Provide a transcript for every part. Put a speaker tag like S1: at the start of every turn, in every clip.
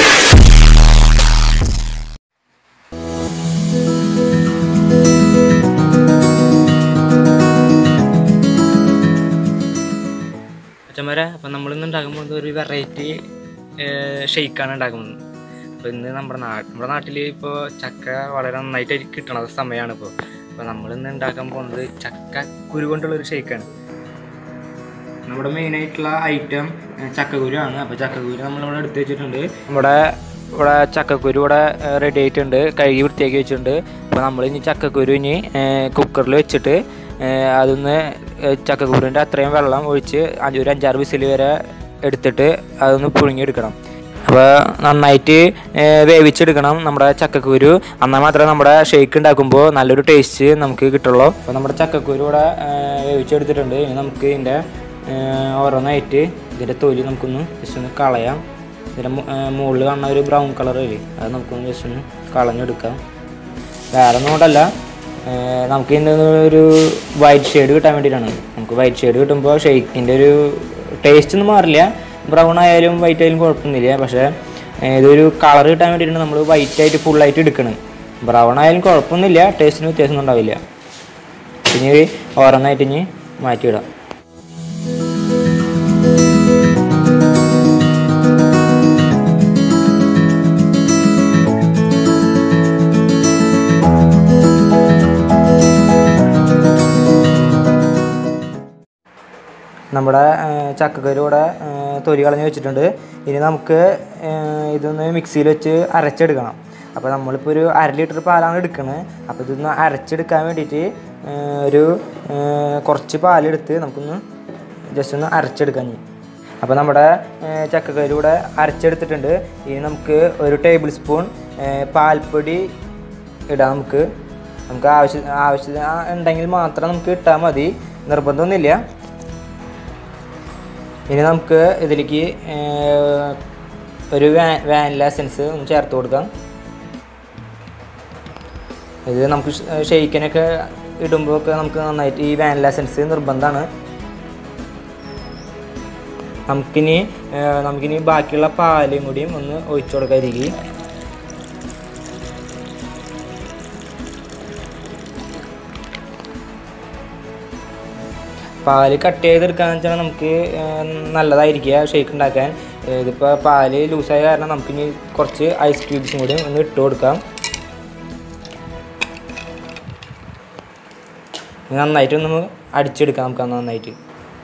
S1: അച്ഛന്മാരെ അപ്പം നമ്മളിന്ന് ഉണ്ടാക്കാൻ പോകുന്നത് ഒരു വെറൈറ്റി ഷെയ്ക്കാണ് ഉണ്ടാക്കുന്നത് അപ്പോൾ ഇന്ന് നമ്മുടെ നാട് നമ്മുടെ നാട്ടിൽ ഇപ്പോൾ ചക്ക വളരെ നന്നായിട്ട് കിട്ടണ സമയമാണ് ഇപ്പോൾ അപ്പോൾ നമ്മളിന്ന് ഉണ്ടാക്കാൻ പോകുന്നത് ചക്ക കുരു കൊണ്ടുള്ളൊരു ഷെയ്ക്കാണ് നമ്മുടെ മെയിനായിട്ടുള്ള ഐറ്റം ചക്കക്കുരു ആണ് അപ്പോൾ ചക്കക്കുരു നമ്മളിവിടെ എടുത്ത് വെച്ചിട്ടുണ്ട് നമ്മുടെ ഇവിടെ ചക്കക്കുരു ഇവിടെ റെഡി ആയിട്ടുണ്ട് കഴുകി വൃത്തിയാക്കി വെച്ചിട്ടുണ്ട് അപ്പോൾ നമ്മൾ ഇനി ചക്കക്കുരു ഇനി കുക്കറിൽ വെച്ചിട്ട് ഏഹ് അതൊന്ന് ഏഹ് ചക്കക്കുരുവിൻ്റെ അത്രയും വെള്ളം ഒഴിച്ച് അഞ്ച് ഒരു അഞ്ചാറ് വിസിൽ വരെ എടുത്തിട്ട് അതൊന്ന് പുഴുങ്ങിയെടുക്കണം അപ്പോൾ നന്നായിട്ട് ഏഹ് വേവിച്ചെടുക്കണം നമ്മുടെ ചക്കക്കുരു എന്നാൽ മാത്രമേ നമ്മുടെ ഷേക്ക് ഉണ്ടാക്കുമ്പോൾ നല്ലൊരു ടേസ്റ്റ് നമുക്ക് കിട്ടുള്ളൂ അപ്പോൾ നമ്മുടെ ചക്കക്കുരു ഇവിടെ ഏഹ് വേവിച്ചെടുത്തിട്ടുണ്ട് ഇനി നമുക്ക് ഇതിൻ്റെ ഏഹ് ഓരോന്നായിട്ട് ഇതിൻ്റെ തൊലി നമുക്കൊന്ന് ജസ്റ്റ് ഒന്ന് കളയാം ഇതിൻ്റെ മുകളിൽ കാണുന്ന ഒരു ബ്രൗൺ കളർ വരും അത് നമുക്കൊന്ന് ജസ്റ്റ് ഒന്ന് കളഞ്ഞെടുക്കാം വേറെ ഒന്നും കൊണ്ടല്ല ഏഹ് നമുക്ക് ഇതിൻ്റെ ഒരു വൈറ്റ് ഷെയ്ഡ് കിട്ടാൻ വേണ്ടിയിട്ടാണ് നമുക്ക് വൈറ്റ് ഷെയ്ഡ് കിട്ടുമ്പോൾ ഷെയ്ക്കിൻ്റെ ഒരു ടേസ്റ്റ് ഒന്നും മാറില്ല ബ്രൗൺ ആയാലും വൈറ്റ് ആയാലും കുഴപ്പമൊന്നുമില്ല പക്ഷേ ഏഹ് ഇതൊരു കളർ കിട്ടാൻ വേണ്ടിയിട്ടാണ് നമ്മൾ വൈറ്റ് ആയിട്ട് ഫുള്ളായിട്ട് എടുക്കണം ബ്രൗൺ ആയാലും കുഴപ്പമൊന്നുമില്ല ടേസ്റ്റിന് വ്യത്യാസമൊന്നും ഉണ്ടാവില്ല ഇനി ഓരോന്നായിട്ട് ഇനി മാറ്റിയിടാം നമ്മുടെ ചക്കക്കരി ഇവിടെ തൊലി കളഞ്ഞ് വെച്ചിട്ടുണ്ട് ഇനി നമുക്ക് ഏഹ് ഇതൊന്ന് മിക്സിയിൽ വെച്ച് അരച്ചെടുക്കണം അപ്പോൾ നമ്മളിപ്പോൾ ഒരു അര ലിറ്റർ പാലാണ് എടുക്കുന്നത് അപ്പോൾ ഇതൊന്ന് അരച്ചെടുക്കാൻ വേണ്ടിയിട്ട് ഏഹ് ഒരു ഏഹ് കുറച്ച് പാലെടുത്ത് നമുക്കൊന്ന് ജസ്റ്റ് ഒന്ന് അരച്ചെടുക്കാൻ ചെയ്യും അപ്പോൾ നമ്മുടെ ഏഹ് ചക്കക്കരി ഇവിടെ അരച്ചെടുത്തിട്ടുണ്ട് ഇനി നമുക്ക് ഒരു ടേബിൾ സ്പൂൺ ഏഹ് പാൽപ്പൊടി ഇടാം നമുക്ക് നമുക്ക് ആവശ്യ ആവശ്യം ഉണ്ടെങ്കിൽ മാത്രം നമുക്ക് ഇട്ടാൽ മതി നിർബന്ധമൊന്നുമില്ല ഇനി നമുക്ക് ഇതിലേക്ക് ഏർ, ഒരു വാനില എസൻസ് ഒന്ന് ചേർത്ത് കൊടുക്കാം ഇത് നമുക്ക് ഷെയ്ക്കിനൊക്കെ ഇടുമ്പോൾ ഒക്കെ നമുക്ക് നന്നായിട്ട് ഈ വാനില എസൻസ് നിർബന്ധമാണ് നമുക്കിനി ഏർ, നമുക്കിനി ബാക്കിയുള്ള പാലും കൂടിയും ഒന്ന് ഒഴിച്ചു കൊടുക്കാം ഇതിലേക്ക് പാല് കട്ട് ചെയ്തെടുക്കാന്ന് വെച്ചാൽ നമുക്ക് ഏർ, നല്ലതായിരിക്കുക ഷേക്ക് ഉണ്ടാക്കാൻ ഏർ, ഇതിപ്പോൾ പാല് ലൂസായ കാരണം നമുക്കിനി കുറച്ച് ഐസ് ക്യൂബ്സും കൂടി ഒന്ന് ഇട്ട് കൊടുക്കാം ഇത് നന്നായിട്ട് ഒന്ന് അടിച്ചെടുക്കാം നമുക്ക് നന്നായിട്ട്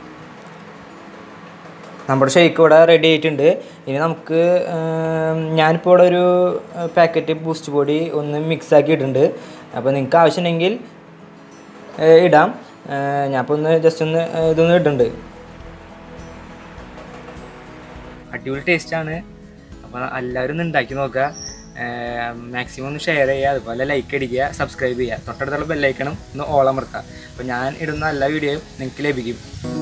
S1: നമ്മുടെ ഷേക്ക് ഇവിടെ റെഡി ആയിട്ടുണ്ട് ഇനി നമുക്ക് ഏർ, ഞാനിപ്പോൾ ഇവിടെ ഒരു പാക്കറ്റ് ബൂസ്റ്റ് പൊടി ഒന്ന് മിക്സ് ആക്കി ഇട്ടിട്ടുണ്ട് അപ്പോൾ നിങ്ങൾക്ക് ആവശ്യമുണ്ടെങ്കിൽ ഏഹ് ഇടാം ഏഹ് ഞാനിപ്പോൾ ഒന്ന് ജസ്റ്റ് ഒന്ന് ഏഹ് ഇതൊന്ന് ഇടുന്നുണ്ട് അടിപൊളി ടേസ്റ്റാണ് അപ്പോൾ എല്ലാവരും ഒന്ന് ഉണ്ടാക്കി നോക്കുക മാക്സിമം ഒന്ന് ഷെയർ ചെയ്യുക അതുപോലെ ലൈക്ക് അടിക്കുക സബ്സ്ക്രൈബ് ചെയ്യുക തൊട്ടടുത്തുള്ള ബെല്ലൈക്കണം ഒന്ന് ഓളമർത്തുക അപ്പോൾ ഞാൻ ഇടുന്ന എല്ലാ വീഡിയോയും നിങ്ങൾക്ക് ലഭിക്കും